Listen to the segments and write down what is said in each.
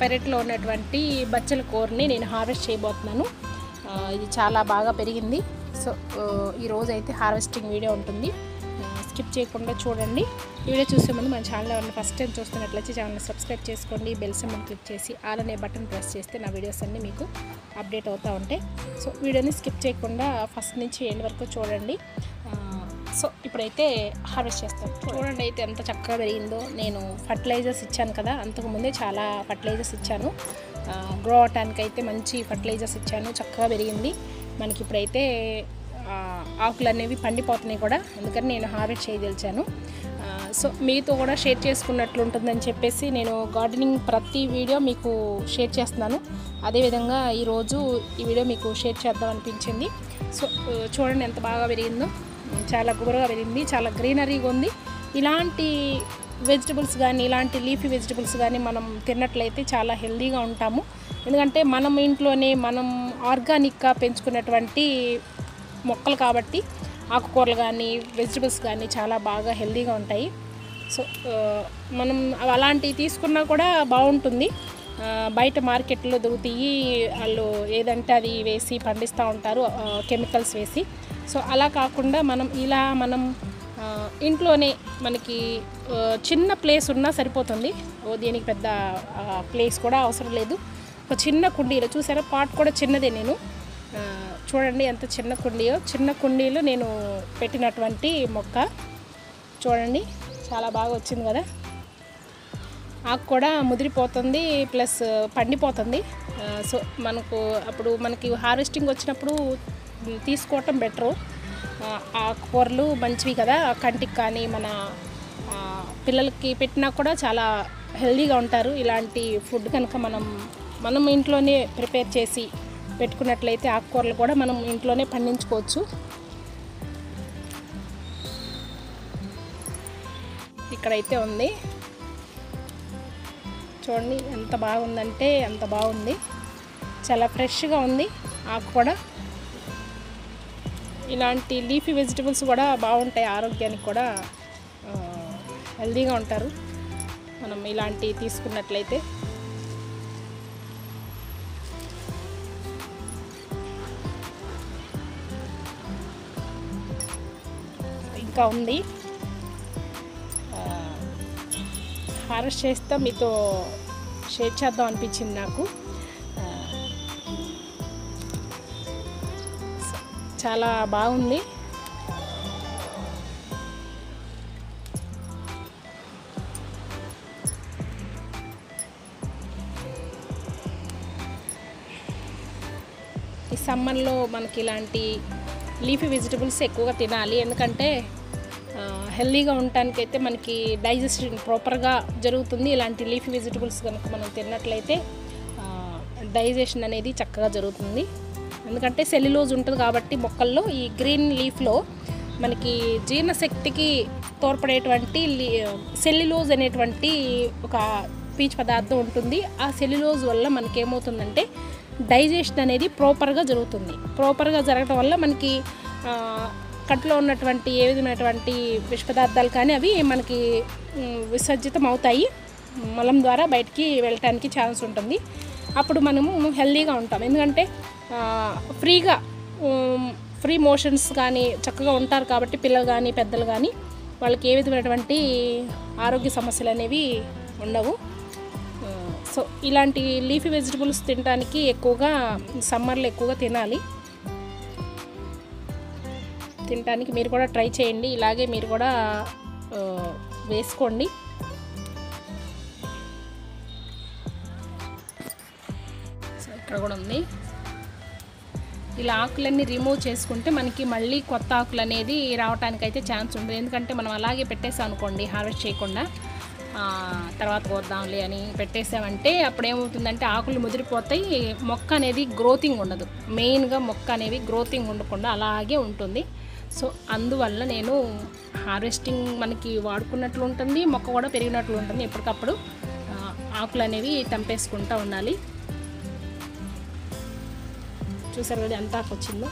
పెరట్లో ఉన్నటువంటి బచ్చల కూరని నేను హార్వెస్ట్ చేయబోతున్నాను ఆ, ఇది చాలా బాగా పెరిగింది సో ఆ, ఈ రోజు అయితే హార్వెస్టింగ్ వీడియో ఉంటుంది స్కిప్ చేయకుండా చూడండి ఈ వీడియో చూసే ముందు మన ఛానల్ ఎవరైనా ఫస్ట్ టైం చూస్తున్నట్లయితే ఛానల్ సబ్స్క్రైబ్ చేసుకోండి బెల్ సింబల్ క్లిక్ చేసి ఆల్ అనే బటన్ ప్రెస్ చేస్తే నా వీడియోస్ అన్నీ మీకు అప్డేట్ అవుతూ ఉంటాయి సో వీడియోని స్కిప్ చేయకుండా ఫస్ట్ నుంచి ఎండ్ వరకు చూడండి ఆ, సో ఇప్పుడైతే హార్వెస్ట్ చేస్తాం చూడండి అయితే ఎంత చక్కగా పెరిగిందో నేను ఫర్టిలైజర్స్ ఇచ్చాను కదా అంతకుముందే చాలా ఫర్టిలైజర్స్ ఇచ్చాను గ్రో అవటానికి అయితే మంచి ఫర్టిలైజర్స్ ఇచ్చాను చక్కగా పెరిగింది మనకి ఇప్పుడైతే ఆ, ఆకులు అనేవి పండిపోతున్నాయి కూడా అందుకని నేను హార్వెస్ట్ చేయదలిచాను ఆ, సో మీతో కూడా షేర్ చేసుకున్నట్లు ఉంటుందని చెప్పేసి నేను గార్డెనింగ్ ప్రతి వీడియో మీకు షేర్ చేస్తున్నాను అదేవిధంగా ఈరోజు ఈ వీడియో మీకు షేర్ చేద్దాం అనిపించింది సో ఆ, చూడండి ఎంత బాగా పెరిగిందో చాలా గుబురుగా పెరిగింది చాలా గ్రీనరీగా ఉంది ఇలాంటి వెజిటబుల్స్ కానీ ఇలాంటి లీఫీ వెజిటబుల్స్ కానీ మనం తిన్నట్లయితే చాలా హెల్తీగా ఉంటాము ఎందుకంటే మనం ఇంట్లోనే మనం ఆర్గానిక్గా పెంచుకున్నటువంటి మొక్కలు కాబట్టి ఆకుకూరలు కానీ వెజిటబుల్స్ కానీ చాలా బాగా హెల్తీగా ఉంటాయి సో ఆ, మనం అవి అలాంటివి తీసుకున్నా కూడా బాగుంటుంది ఆ, బయట మార్కెట్లో దొరుకుతాయి వాళ్ళు ఏదంటే అది వేసి పండిస్తూ ఉంటారు కెమికల్స్ వేసి సో అలా కాకుండా మనం ఇలా మనం ఆ, ఇంట్లోనే మనకి ఆ, చిన్న ప్లేస్ ఉన్నా సరిపోతుంది ఓ దీనికి పెద్ద ప్లేస్ కూడా అవసరం లేదు ఒక చిన్న కుండీలో చూసారా పాట్ కూడా చిన్నదే నేను ఆ, చూడండి ఎంత చిన్న కుండీయో చిన్న కుండీలో నేను పెట్టినటువంటి మొక్క చూడండి చాలా బాగా వచ్చింది కదా ఆకు కూడా ముదిరిపోతుంది ప్లస్ పండిపోతుంది ఆ, సో మనకు అప్పుడు మనకి హార్వెస్టింగ్ వచ్చినప్పుడు ఉమ్, తీసుకోవటం బెటరు ఆకుకూరలు మంచివి కదా కంటికి కానీ మన ఆ, పిల్లలకి పెట్టినా కూడా చాలా హెల్దీగా ఉంటారు ఇలాంటి ఫుడ్ కనుక మనం మనం ఇంట్లోనే ప్రిపేర్ చేసి పెట్టుకున్నట్లయితే ఆకుకూరలు కూడా మనం ఇంట్లోనే పండించుకోవచ్చు ఇక్కడైతే ఉంది చూడండి ఎంత బాగుందంటే ఎంత బాగుంది చాలా ఫ్రెష్గా ఉంది ఆకు కూడా ఇలాంటి లీఫీ వెజిటబుల్స్ కూడా బాగుంటాయి ఆరోగ్యానికి కూడా ఆ, హెల్తీగా ఉంటారు మనం ఇలాంటివి తీసుకున్నట్లయితే ఇంకా ఉంది హార్వెస్ట్ చేస్తే మీతో షేర్ చేద్దాం అనిపించింది నాకు ఆ, స- చాలా బాగుంది ఈ సమ్మర్లో మనకి ఇలాంటి లీఫీ వెజిటబుల్స్ ఎక్కువగా తినాలి ఎందుకంటే ఆ, హెల్తీగా ఉండటానికైతే మనకి డైజెషన్ ప్రాపర్గా జరుగుతుంది ఇలాంటి లీఫీ వెజిటబుల్స్ కనుక మనం తిన్నట్లయితే ఆ, డైజెషన్ అనేది చక్కగా జరుగుతుంది ఎందుకంటే సెల్యులోజ్ ఉంటుంది కాబట్టి మొక్కల్లో ఈ గ్రీన్ లీఫ్లో మనకి జీర్ణశక్తికి తోడ్పడేటువంటి సెల్యులోజ్ అనేటువంటి ఒక పీచు పదార్థం ఉంటుంది ఆ సెల్యులోజ్ వల్ల మనకి ఏమవుతుందంటే డైజెషన్ అనేది ప్రాపర్గా జరుగుతుంది ప్రాపర్గా జరగడం వల్ల మనకి ఆ, కడుపులో ఉన్నటువంటి ఏ విధమైనటువంటి విష పదార్థాలు కానీ అవి మనకి ఉమ్, విసర్జితం అవుతాయి మలం ద్వారా బయటికి వెళ్ళటానికి ఛాన్స్ ఉంటుంది అప్పుడు మనము హెల్తీగా ఉంటాం ఎందుకంటే ఆ, ఫ్రీగా ఉమ్, ఫ్రీ మోషన్స్ కానీ చక్కగా ఉంటారు కాబట్టి పిల్లలు కానీ పెద్దలు కానీ వాళ్ళకి ఏ విధమైనటువంటి ఆరోగ్య సమస్యలు అనేవి ఉండవు ఆ, సో ఇలాంటి లీఫీ వెజిటబుల్స్ తినడానికి ఎక్కువగా సమ్మర్లో ఎక్కువగా తినాలి తినడానికి మీరు కూడా ట్రై చేయండి ఇలాగే మీరు కూడా ఆ, వేసుకోండి సో ఇక్కడ కూడా ఉంది ఇలా ఆకులన్నీ రిమూవ్ చేసుకుంటే మనకి మళ్ళీ కొత్త ఆకులు అనేది రావడానికి అయితే ఛాన్స్ ఉంటుంది ఎందుకంటే మనం అలాగే పెట్టేసాం అనుకోండి హార్వెస్ట్ చేయకుండా ఆ, తర్వాత కోద్దాంలే అని పెట్టేసామంటే అప్పుడు ఏమవుతుందంటే ఆకులు ముదిరిపోతాయి మొక్క అనేది గ్రోతింగ్ ఉండదు మెయిన్గా మొక్క అనేది గ్రోతింగ్ ఉండకుండా అలాగే ఉంటుంది సో అందువల్ల నేను హార్వెస్టింగ్ మనకి వాడుకున్నట్లు ఉంటుంది మొక్క కూడా పెరిగినట్లు ఉంటుంది ఎప్పటికప్పుడు ఆ, ఆకులు అనేవి తెంపేసుకుంటూ ఉండాలి చూసారు కదా ఎంత ఆకు వచ్చిందో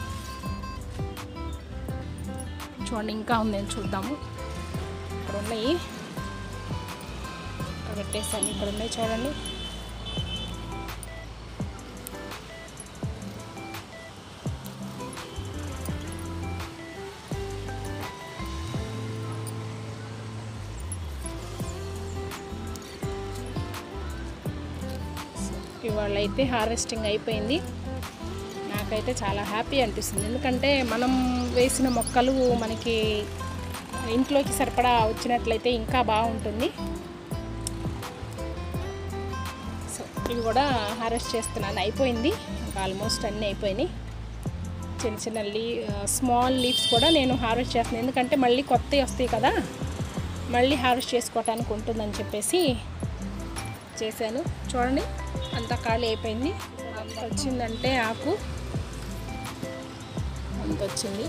చూడండి ఇంకా ఉంది చూద్దాము ఇక్కడ ఉన్నాయి ఇక్కడ పెట్టేసాను ఇక్కడ ఉన్నాయి చూడండి ఇవాళ అయితే హార్వెస్టింగ్ అయిపోయింది నాకైతే చాలా హ్యాపీ అనిపిస్తుంది ఎందుకంటే మనం వేసిన మొక్కలు మనకి ఇంట్లోకి సరిపడా వచ్చినట్లయితే ఇంకా బాగుంటుంది సో ఇవి కూడా హార్వెస్ట్ చేస్తున్నాను అయిపోయింది ఇంకా ఆల్మోస్ట్ అన్నీ అయిపోయినాయి చిన్న చిన్న లీ స్మాల్ లీవ్స్ కూడా నేను హార్వెస్ట్ చేస్తున్నాను ఎందుకంటే మళ్ళీ కొత్తవి వస్తాయి కదా మళ్ళీ హార్వెస్ట్ చేసుకోవటానికి ఉంటుందని చెప్పేసి చేశాను చూడండి అంతా ఖాళీ అయిపోయింది అంత వచ్చిందంటే ఆకు అంత వచ్చింది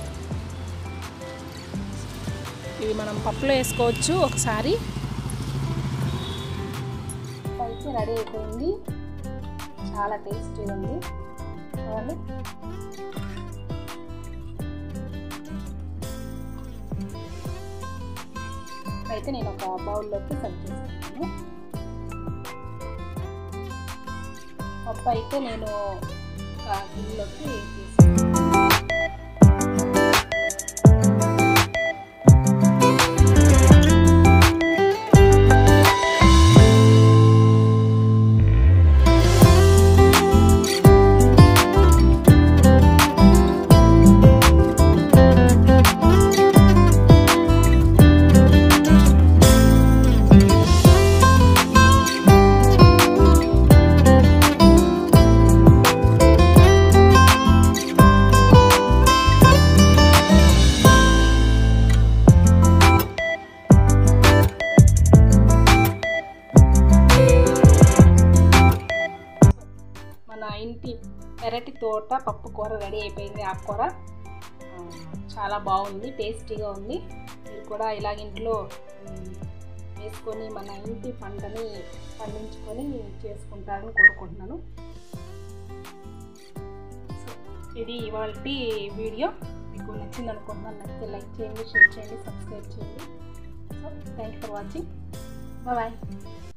ఇవి మనం పప్పులో వేసుకోవచ్చు ఒకసారి అయితే రెడీ అయిపోయింది చాలా టేస్టీగా ఉంది చూడండి అయితే నేను ఒక బౌల్లోకి సర్వ్ చేస్తున్నాను పప్పు అయితే నేను ఒక గిన్నెలోకి తీసుకున్నాను మన ఇంటి పెరటి తోట పప్పు కూర రెడీ అయిపోయింది ఆకుకూర ఆ, చాలా బాగుంది టేస్టీగా ఉంది మీరు కూడా ఇలాగ ఇంట్లో ఉమ్, వేసుకొని మన ఇంటి పంటని పండించుకొని చేసుకుంటారని కోరుకుంటున్నాను సో ఇది ఇవాళ వీడియో మీకు నచ్చింది అనుకుంటున్నాను నచ్చితే లైక్ చేయండి షేర్ చేయండి సబ్స్క్రైబ్ చేయండి so thank you for watching bye